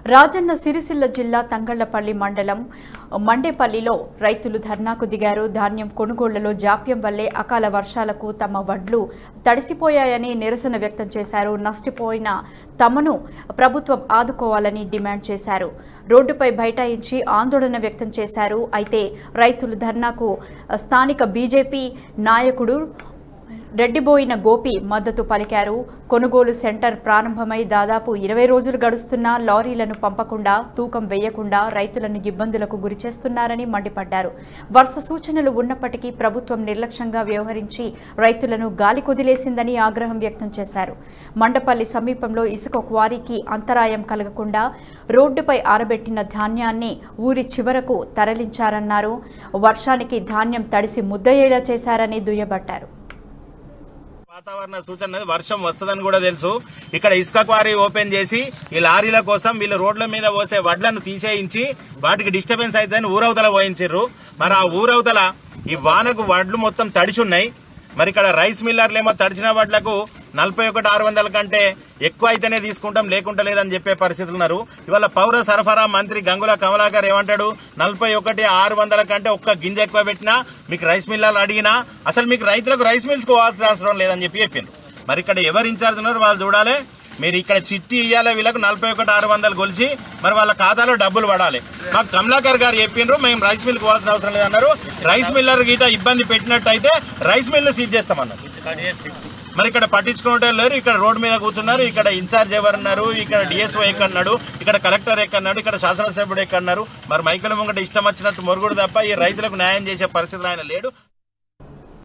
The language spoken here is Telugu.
రాజన్న సిరిసిల్ల జిల్లా తంగళ్లపల్లి మండలం మండేపల్లిలో రైతులు ధర్నాకు దిగారు ధాన్యం కొనుగోళ్లలో జాప్యం వల్లే అకాల వర్షాలకు తమ వడ్లు తడిసిపోయాయని నిరసన వ్యక్తం చేశారు నష్టపోయిన తమను ప్రభుత్వం ఆదుకోవాలని డిమాండ్ చేశారు రోడ్డుపై బైఠాయించి ఆందోళన వ్యక్తం చేశారు అయితే రైతులు ధర్నాకు స్థానిక బీజేపీ నాయకుడు రెడ్డిబోయిన గోపి మద్దతు పలికారు కొనుగోలు సెంటర్ ప్రారంభమై దాదాపు ఇరవై రోజులు గడుస్తున్నా లారీలను పంపకుండా తూకం వేయకుండా రైతులను ఇబ్బందులకు గురిచేస్తున్నారని మండిపడ్డారు వరుస సూచనలు ఉన్నప్పటికీ ప్రభుత్వం నిర్లక్ష్యంగా వ్యవహరించి రైతులను గాలి కొదిలేసిందని ఆగ్రహం వ్యక్తం చేశారు మండపల్లి సమీపంలో ఇసుక క్వారీకి అంతరాయం కలగకుండా రోడ్డుపై ఆరబెట్టిన ధాన్యాన్ని ఊరి చివరకు తరలించారన్నారు వర్షానికి ధాన్యం తడిసి ముద్దయ్యేలా చేశారని దుయ్యబట్టారు వాతావరణ సూచన అనేది వర్షం వస్తుందని కూడా తెలుసు ఇక్కడ ఇసుక క్వారీ ఓపెన్ చేసి ఈ లారీల కోసం వీళ్ళు రోడ్ల మీద పోసే వడ్లను తీసేయించి వాటికి డిస్టర్బెన్స్ అవుతుందని ఊరవతల పోయించారు మరి ఆ ఊరవతల ఈ వానకు వడ్లు మొత్తం తడిసి ఉన్నాయి మరి ఇక్కడ రైస్ మిల్లర్లేమో తడిసిన వడ్లకు నలభై ఒకటి ఆరు వందల కంటే ఎక్కువ అయితేనే తీసుకుంటాం లేకుంటే లేదని చెప్పే పరిస్థితులు ఉన్నారు ఇవాళ పౌర సరఫరా మంత్రి గంగుల కమలాకర్ ఏమంటాడు నలభై ఒకటి ఆరు వందల కంటే ఒక్క గింజ ఎక్కువ పెట్టినా మీకు రైస్ మిల్లర్లు అడిగినా అసలు మీకు రైతులకు రైస్ మిల్స్ పోవాల్సిన అవసరం లేదని చెప్పి చెప్పిండ్రు మరి ఇక్కడ ఎవరు ఇన్ఛార్జ్ ఉన్నారు వాళ్ళు చూడాలి మీరు ఇక్కడ చిట్టి ఇయ్యాలి వీళ్ళకు నలభై ఒకటి ఆరు వందలు కొలిచి మరి వాళ్ళ ఖాతాలో డబ్బులు పడాలి మాకు కమలాకర్ గారు చెప్పిండ్రు మేము రైస్ మిల్ పోవాల్సిన అవసరం లేదన్నారు రైస్ మిల్లర్ గీట ఇబ్బంది పెట్టినట్టయితే రైస్ మిల్ సీజ్ చేస్తామన్నారు మరి ఇక్కడ పట్టించుకుంటే లేరు ఇక్కడ రోడ్డు మీద కూర్చున్నారు ఇక్కడ ఇన్ఛార్జ్ ఎవరున్నారు ఇక్కడ డిఎస్ఓ ఎక్కడున్నాడు ఇక్కడ కలెక్టర్ ఎక్కడున్నాడు ఇక్కడ శాసనసభ్యుడు ఎక్కడున్నారు మరి మైకుల ముంగట ఇష్టం వచ్చినట్టు మొరుగుడు తప్ప ఈ రైతులకు న్యాయం చేసే పరిస్థితులు ఆయన లేడు